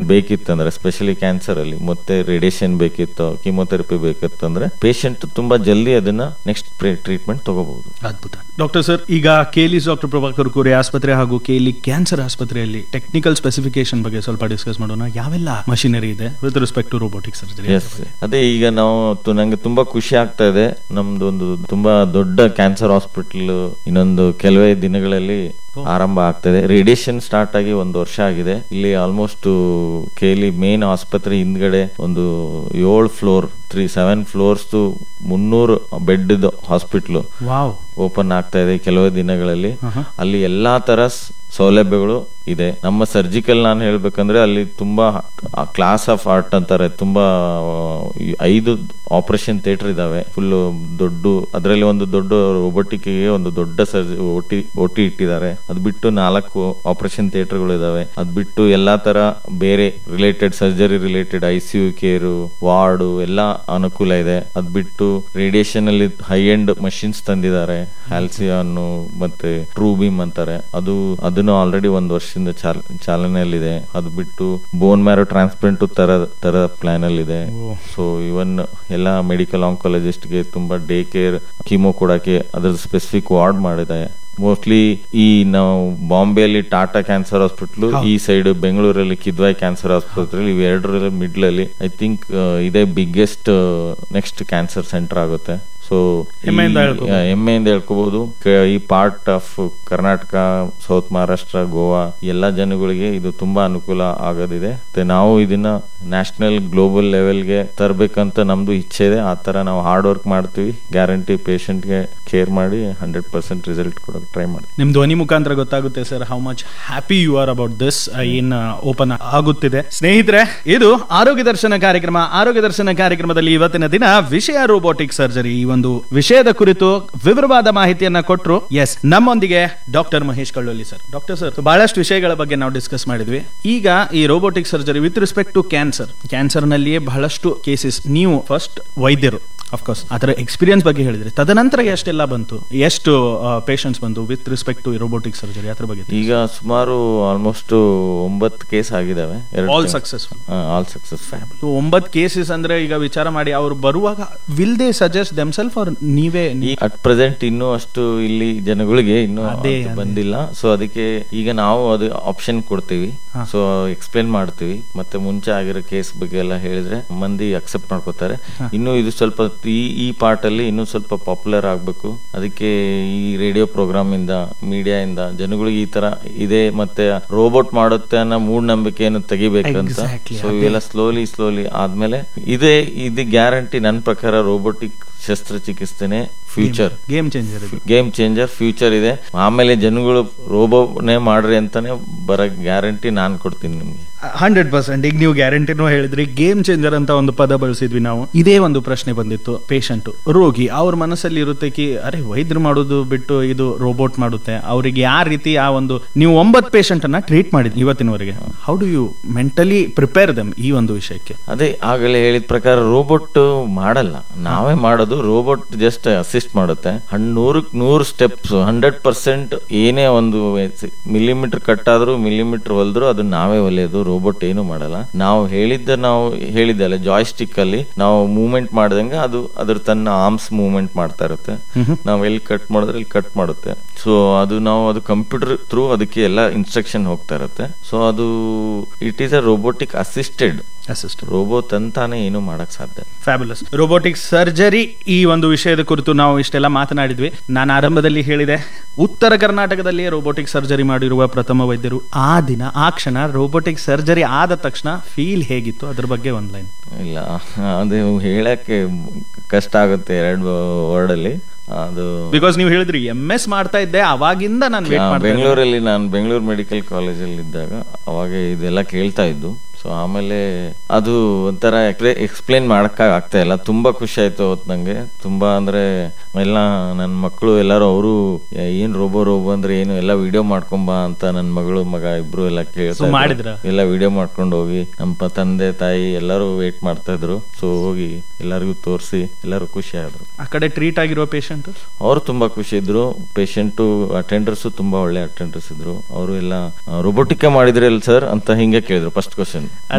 ಬೇಕಿತ್ತಂದ್ರೆ specially cancer ಅಲ್ಲಿ ಮತ್ತೆ radiation ಬೇಕಿತ್ತು ಕೀಮೋಥೆರಪಿ ಬೇಕಿತ್ತಂದ್ರೆ ಪೇಷಂಟ್ ತುಂಬಾ ಜಲ್ದಿ ಅದನ್ನ ನೆಕ್ಸ್ಟ್ ಟ್ರೀಟ್ಮೆಂಟ್ ತಗೋಬಹುದು ಅದ್ಭುತ ಡಾಕ್ಟರ್ ಸರ್ ಈಗ ಕೇಲಿಸ್ ಡಾಕ್ಟರ್ ಪ್ರಭಾಕರ್ ಕೋರೆ ಆಸ್ಪತ್ರೆ ಹಾಗೂ ಕೇಲಿ ಕ್ಯಾನ್ಸರ್ ಆಸ್ಪತ್ರೆಯಲ್ಲಿ ಟೆಕ್ನಿಕಲ್ ಸ್ಪೆಸಿಫಿಕೇಶನ್ ಬಗ್ಗೆ ಸ್ವಲ್ಪ ಡಿಸ್ಕಸ್ ಮಾಡೋಣ ಯಾವೆಲ್ಲ ಮಷಿನರಿ ಇದೆ with respect to robotic surgery yes ಅದೇ ಈಗ ನಾವು ತು- ನಂಗೆ ತುಂಬಾ ಖುಷಿ ಆಗ್ತಾ ಇದೆ ನಮ್ದು ಒಂದು ತುಂಬಾ ದೊಡ್ಡ ಕ್ಯಾನ್ಸರ್ ಹಾಸ್ಪಿಟಲ್ ಇನ್ನೊಂದು ಕೆಲವೇ ದಿನಗಳಲ್ಲಿ ಆರಂಭ ಆಗ್ತದೆ ರೇಡಿಯೇಷನ್ ಸ್ಟಾರ್ಟ್ ಆಗಿ ಒಂದು ವರ್ಷ ಆಗಿದೆ ಇಲ್ಲಿ ಆಲ್ಮೋಸ್ಟ್ ಕೇಲಿ ಮೇನ್ ಆಸ್ಪತ್ರೆ ಹಿಂದ್ಗಡೆ ಒಂದು ಏಳು ಫ್ಲೋರ್ ತ್ರೀ ಸೆವೆನ್ ಫ್ಲೋರ್ಸ್ ಮುನ್ನೂರು ಬೆಡ್ ಹಾಸ್ಪಿಟ್ಲು ವಾವ್ ಓಪನ್ ಆಗ್ತಾ ಇದೆ ಕೆಲವೇ ದಿನಗಳಲ್ಲಿ ಅಲ್ಲಿ ಎಲ್ಲಾ ತರ ಸ್- ಸೌಲಭ್ಯಗಳು ಇದೆ ನಮ್ಮ ಸರ್ಜಿಕಲ್ ನಾನು ಹೇಳ್ಬೇಕಂದ್ರೆ ಅಲ್ಲಿ ತುಂಬಾ ಕ್ಲಾಸ್ ಆಫ್ ಆರ್ಟ್ ಅಂತಾರೆ ತುಂಬಾ ಆ, ಈ ಐದು ಆಪರೇಷನ್ ಥಿಯೇಟರ್ ಇದಾವೆ ಫುಲ್ ದೊಡ್ಡ ಅದರಲ್ಲಿ ಒಂದು ದೊಡ್ಡ robotic ಗೆ ಒಂದು ದೊಡ್ಡ ಸರ್ಜಿ ಒಟಿ ಒಟಿ ಇಟ್ಟಿದ್ದಾರೆ ಅದ್ ಬಿಟ್ಟು ನಾಲ್ಕು ಆಪರೇಷನ್ ಥಿಯೇಟರ್ಗಳು ಇದಾವೆ ಅದ್ ಬಿಟ್ಟು ಎಲ್ಲಾ ತರ ಬೇರೆ related surgery related I C U care ward ಎಲ್ಲಾ ಅನುಕೂಲ ಇದೆ ಅದ್ ಬಿಟ್ಟು ರೇಡಿಯೇಷನ್ ಅಲ್ಲಿ ಹೈ ಎಂಡ್ ಮಷಿನ್ಸ್ ತಂದಿದ್ದಾರೆ ಹ್ಯಾಲ್ಸಿಯಾನ್ ಮತ್ತೆ ಟ್ರೂ ಬೀಮ್ ಅಂತಾರೆ ಅದು ಅದನ್ನು ಆಲ್ರೆಡಿ ಒಂದು ವರ್ಷದಿಂದ ಚಾಲ ಚಾಲನೆಯಲ್ಲಿದೆ ಅದು ಬಿಟ್ಟು ಬೋನ್ ಮ್ಯಾರೋ ಟ್ರಾನ್ಸ್ಪ್ಲಾಂಟ್ ತರ ತರ ಪ್ಲಾನ್ ಅಲ್ಲಿ ಇದೆ ಸೊ ಇವನ್ ಎಲ್ಲ ಮೆಡಿಕಲ್ ಆಂಕಾಲಜಿಸ್ಟ್ ಗೆ ತುಂಬಾ ಡೇ ಕೇರ್ ಕೀಮೋ ಕೊಡಕ್ಕೆ ಅದ್ರ ಸ್ಪೆಸಿಫಿಕ್ ವಾರ್ಡ್ ಮಾಡಿದೆ ಮೋಸ್ಟ್ಲಿ ಈ ನಾವು ಬಾಂಬೆಯಲ್ಲಿ ಟಾಟಾ ಕ್ಯಾನ್ಸರ್ ಹಾಸ್ಪಿಟಲ್ ಈ ಸೈಡ್ ಬೆಂಗಳೂರಲ್ಲಿ ಕಿದ್ವಾಯ್ ಕ್ಯಾನ್ಸರ್ ಆಸ್ಪತ್ರೆ ಇವೆರಡರ ಮಿಡ್ಲ್ ಅಲ್ಲಿ ಐ ಥಿಂಕ್ ಇದೇ ಬಿಗ್ಗೆಸ್ಟ್ ನೆಕ್ಸ್ಟ್ ಕ್ಯಾನ್ಸರ್ ಸೆಂಟರ್ ಆಗುತ್ತೆ ಸೊ ಹೆಮ್ಮೆಯಿಂದ ಹೇಳ್ಕೊಬೋದು. ಹೆಮ್ಮೆಯಿಂದ ಹೇಳ್ಕೋಬಹುದು ಕ- ಈ part of Karnataka south Maharashtra Goa ಎಲ್ಲಾ ಜನಗಳಿಗೆ ಇದು ತುಂಬಾ ಅನುಕೂಲ ಆಗೋದಿದೆ ಮತ್ತೆ ನಾವು ಇದನ್ನ ನ್ಯಾಷನಲ್ ಗ್ಲೋಬಲ್ ಲೆವೆಲ್ಗೆ ತರಬೇಕಂತ ನಮ್ದು ಇಚ್ಛೆ ಇದೆ ಆ ತರ ನಾವು ಹಾರ್ಡ್ ವರ್ಕ್ ಮಾಡ್ತೀವಿ ಗ್ಯಾರಂಟಿ ಗೆ ಕೇರ್ ಮಾಡಿ ಹಂಡ್ರೆಡ್ ಪರ್ಸೆಂಟ್ ರಿಸಲ್ಟ್ ಕೊಡೋಕೆ ಟ್ರೈ ಮಾಡಿ ನಿಮ್ ಧ್ವನಿ ಮುಖಾಂತರ ಗೊತ್ತಾಗುತ್ತೆ sir how much happy you are about this ಏನ್ ಓಪನ್ ಆಗುತ್ತಿದೆ ಸ್ನೇಹಿತರೆ ಇದು ಆರೋಗ್ಯ ದರ್ಶನ ಕಾರ್ಯಕ್ರಮ ಆರೋಗ್ಯ ದರ್ಶನ ಕಾರ್ಯಕ್ರಮದಲ್ಲಿ ಇವತ್ತಿನ ದಿನ ವಿಷಯ ರೋಬೋಟಿಕ್ ಸರ್ಜರಿ ಈ ಒಂದು ವಿಷಯದ ಕುರಿತು ವಿವರವಾದ ಮಾಹಿತಿಯನ್ನ ಕೊಟ್ಟರು ಎಸ್ ನಮ್ಮೊಂದಿಗೆ doctor Mahesh Kallolli sir doctor sir ಬಹಳಷ್ಟು ವಿಷಯಗಳ ಬಗ್ಗೆ ನಾವು ಡಿಸ್ಕಸ್ ಮಾಡಿದ್ವಿ ಈಗ ಈ robotic surgery with respect to cancer cancer ನಲ್ಲಿಯೇ ಬಹಳಷ್ಟು ಕೇಸಸ್ ನೀವು ಫಸ್ಟ್ ವೈದ್ಯರು ಅಫ್ಕೋರ್ಸ್ ಅದರ ಎಕ್ಸ್ಪೀರಿಯನ್ಸ್ ಬಗ್ಗೆ ಹೇಳಿದ್ರಿ ತದನಂತರ ಎಷ್ಟೆಲ್ಲ ಬಂತು ಎಷ್ಟು ಪೇಷಂಟ್ಸ್ ಬಂತು with respect to robotic surgery ಅದ್ರ ಬಗ್ಗೆ ಈಗ ಸುಮಾರು ಆಲ್ಮೋಸ್ಟ್ ಒಂಬತ್ತು ಕೇಸ್ ಆಗಿದಾವೆ all successful all success family ಒಂಬತ್ತು ಕೇಸಸ್ ಅಂದ್ರೆ ಈಗ ವಿಚಾರ ಮಾಡಿ ಅವ್ರು ಬರುವಾಗ ವಿಲ್ ದೇ ಸಜೆಸ್ಟ್ ದೆಮ್ಸೆಲ್ಫ್ ಅವ್ರ ನೀವೇ ಈ ಅಟ್ ಪ್ರೆಸೆಂಟ್ ಇನ್ನೂ ಅಷ್ಟು ಇಲ್ಲಿ ಜನಗಳಿಗೆ ಇನ್ನೂ ಅದೇ, ಅದು ಅದೇ. ಬಂದಿಲ್ಲ ಸೊ ಅದಕ್ಕೆ ಈಗ ನಾವು ಅದು ಆಪ್ಷನ್ ಕೊಡ್ತೀವಿ ಸೊ ಎಕ್ಸ್ಪ್ಲೇನ್ ಮಾಡ್ತೀವಿ ಮತ್ತೆ ಮುಂಚೆ ಆಗಿರೋ ಕೇಸ್ ಬಗ್ಗೆ ಎಲ್ಲ ಹೇಳಿದ್ರೆ ಮಂದಿ ಅಕ್ಸೆಪ್ಟ್ ಮಾಡ್ಕೋತಾರೆ ಇನ್ನು ಇದು ಸ್ವಲ್ಪ ಈ ಈ ಪಾರ್ಟ್ ಅಲ್ಲಿ ಇನ್ನೂ ಸ್ವಲ್ಪ ಪಾಪ್ಯುಲರ್ ಆಗ್ಬೇಕು ಅದಕ್ಕೆ ಈ ರೇಡಿಯೋ ಪ್ರೋಗ್ರಾಮ್ ಇಂದ ಮೀಡಿಯಾ ಇಂದ ಜನಗಳಿಗೆ ಈ ತರ ಇದೆ ಮತ್ತೆ ರೋಬೋಟ್ ಮಾಡುತ್ತೆ ಅನ್ನೋ ಮೂಢನಂಬಿಕೆಯನ್ನು ತೆಗಿಬೇಕಂತ Exactly, ಸೊ ಇವೆಲ್ಲ ಸ್ಲೋಲಿ ಸ್ಲೋಲಿ ಆದ್ಮೇಲೆ ಇದೇ ಇದು ಗ್ಯಾರಂಟಿ ನನ್ನ ಪ್ರಕಾರ ರೋಬೋಟಿಕ್ ಶಸ್ತ್ರಚಿಕಿತ್ಸೆನೆ ಫ್ಯೂಚರ್ ಗೇಮ್ ಚೇಂಜರ್ ಇದು ಗೇಮ್ ಚೇಂಜರ್ ಫ್ಯೂಚರ್ ಇದೆ ಆಮೇಲೆ ಜನಗಳು ರೋಬೋನೇ ಮಾಡ್ರಿ ಅಂತಾನೆ ಬರ ಗ್ಯಾರಂಟಿ ನಾನ್ ಕೊಡ್ತೀನಿ ನಿಮ್ಗೆ ಹಂಡ್ರೆಡ್ ಪರ್ಸೆಂಟ್ ಈಗ ನೀವು ಗ್ಯಾರಂಟಿನೂ ಹೇಳಿದ್ರಿ ಗೇಮ್ ಚೇಂಜರ್ ಅಂತ ಒಂದು ಪದ ಬಳಸಿದ್ವಿ ನಾವು ಇದೇ ಒಂದು ಪ್ರಶ್ನೆ ಬಂದಿತ್ತು ಪೇಷಂಟ್ ರೋಗಿ ಅವ್ರ ಮನಸ್ಸಲ್ಲಿ ಇರುತ್ತೆ ಕಿ ಅರೆ ವೈದ್ಯರು ಮಾಡೋದು ಬಿಟ್ಟು ಇದು ರೋಬೋಟ್ ಮಾಡುತ್ತೆ ಅವರಿಗೆ ಯಾವ ರೀತಿ ಆ ಒಂದು ನೀವು ಒಂಬತ್ತು ಪೇಷಂಟ್ ಅನ್ನ ಟ್ರೀಟ್ ಮಾಡಿದ್ರಿ ಇವತ್ತಿನವರೆಗೆ how do you mentally prepare them ಈ ಒಂದು ವಿಷಯಕ್ಕೆ ಅದೇ ಆಗಲೇ ಹೇಳಿದ ಪ್ರಕಾರ ರೋಬೋಟ್ ಮಾಡಲ್ಲ ನಾವೇ ಮಾಡೋದು ರೋಬೋಟ್ ಜಸ್ಟ್ ಅಸಿಸ್ಟ್ ಮಾಡುತ್ತೆ ಹಣ್ ನೂರಕ್ ನೂರು ಸ್ಟೆಪ್ಸ್ ಹಂಡ್ರೆಡ್ ಪರ್ಸೆಂಟ್ ಏನೇ ಒಂದು ಮಿಲಿಮೀಟರ್ ಕಟ್ ಆದ್ರೂ ಮಿಲಿಮೀಟರ್ ಹೊಲ್ದ್ರು ಅದು ನಾವೇ ಹೊಲಿಯೋದು ರೋಬೋಟ್ ಏನು ಮಾಡಲ್ಲ ನಾವು ಹೇಳಿದ್ದ ನಾವು ಹೇಳಿದ್ದಲ್ಲ ಜಾಯ್ಸ್ಟಿಕ್ ಅಲ್ಲಿ ನಾವು ಮೂವ್ಮೆಂಟ್ ಮಾಡ್ದಂಗೆ ಅದು ಅದ್ರ ತನ್ನ ಆರ್ಮ್ಸ್ ಮೂವ್ಮೆಂಟ್ ಮಾಡ್ತಾ ಇರುತ್ತೆ ನಾವು ಎಲ್ಲಿ ಕಟ್ ಮಾಡಿದ್ರೆ ಇಲ್ಲಿ ಕಟ್ ಮಾಡುತ್ತೆ ಸೊ ಅದು ನಾವು ಅದು ಕಂಪ್ಯೂಟರ್ ಥ್ರೂ ಅದಕ್ಕೆ ಎಲ್ಲ ಇನ್ಸ್ಟ್ರಕ್ಷನ್ ಹೋಗ್ತಾ ಇರುತ್ತೆ ಸೊ ಅದು it is a robotic assisted assist robot ಅಂತಾನೆ ಏನು ಮಾಡಕ್ ಸಾಧ್ಯ ಫ್ಯಾಬುಲಸ್ ರೋಬೋಟಿಕ್ ಸರ್ಜರಿ ಈ ಒಂದು ವಿಷಯದ ಕುರಿತು ನಾವು ಇಷ್ಟೆಲ್ಲ ಮಾತನಾಡಿದ್ವಿ ನಾನು ಆರಂಭದಲ್ಲಿ ಹೇಳಿದೆ ಉತ್ತರ ಕರ್ನಾಟಕದಲ್ಲಿ ರೋಬೋಟಿಕ್ ಸರ್ಜರಿ ಮಾಡಿರುವ ಪ್ರಥಮ ವೈದ್ಯರು ಆ ದಿನ ಆ ಕ್ಷಣ ರೋಬೋಟಿಕ್ ಸರ್ಜರಿ ಆದ ತಕ್ಷಣ ಫೀಲ್ ಹೇಗಿತ್ತು ಅದ್ರ ಬಗ್ಗೆ ಒಂದು ಲೈನ್ ಇಲ್ಲ ಅದು ಹೇಳಕ್ಕೆ ಕಷ್ಟ ಆಗುತ್ತೆ ಎರಡು ವರ್ಡ್ ಅಲ್ಲಿ ಅದು ಬಿಕಾಸ್ ನೀವು ಹೇಳಿದ್ರಿ ಎಂ ಎಸ್ ಮಾಡ್ತಾ ಇದ್ದೆ ಅವಾಗಿಂದ ನಾನು ವೇಟ್ ಆ, ಮಾಡ್ತಾ ಇದ್ದೆ. ಬೆಂಗಳೂರಲ್ಲಿ ನಾನು ಬೆಂಗಳೂರು ಮೆಡಿಕಲ್ ಕಾಲೇಜಲ್ಲಿ ಇದ್ದಾಗ ಅವಾಗ ಇದೆಲ್ಲ ಕೇಳ್ತಾ ಇದ್ದು ಸೊ ಆಮೇಲೆ ಅದು ಒಂಥರ ಎಕ್ಸ್ಪ್ಲೇನ್ ಮಾಡಕ್ ಆಗ್ತಾ ಇಲ್ಲ ತುಂಬಾ ಖುಷಿ ಆಯ್ತು ಅವತ್ತು ನಂಗೆ ತುಂಬಾ ಅಂದ್ರೆ ಎಲ್ಲ ನನ್ನ ಮಕ್ಕಳು ಎಲ್ಲರೂ ಅವರು ಏನ್ ರೋಬೋ ರೋಬೋ ಅಂದ್ರೆ ಏನು ಎಲ್ಲ ವಿಡಿಯೋ ಮಾಡ್ಕೊಂಬಾ ಅಂತ ನನ್ನ ಮಗಳು ಮಗ ಇಬ್ರು ಎಲ್ಲ So ಕೇಳ್ತಾ ಇದ್ರು. ಮಾಡಿದ್ರಾ? ಎಲ್ಲ ವಿಡಿಯೋ ಮಾಡ್ಕೊಂಡು ಹೋಗಿ ನಮ್ಮ ಪ- ತಂದೆ ತಾಯಿ ಎಲ್ಲರೂ ವೇಟ್ ಮಾಡ್ತಾ ಇದ್ರು ಸೊ ಹೋಗಿ ಎಲ್ಲರಿಗೂ ತೋರಿಸಿ ಎಲ್ಲರೂ ಖುಷಿ ಆದ್ರು ಆ ಕಡೆ ಟ್ರೀಟ್ ಆಗಿರೋ ಪೇಷಂಟ್ ಅವರು ತುಂಬಾ ಖುಷಿ ಇದ್ರು ಪೇಷಂಟು ಅಟೆಂಡರ್ಸ್ ತುಂಬಾ ಒಳ್ಳೆ ಅಟೆಂಡರ್ಸ್ ಇದ್ರು ಅವರು ಎಲ್ಲ ರೋಬೋಟಿಕ್ ಮಾಡಿದ್ರಿ ಅಲ್ಲ ಸರ್ ಅಂತ ಹಿಂಗೆ ಕೇಳಿದ್ರು ಫಸ್ಟ್ ಕ್ವಶನ್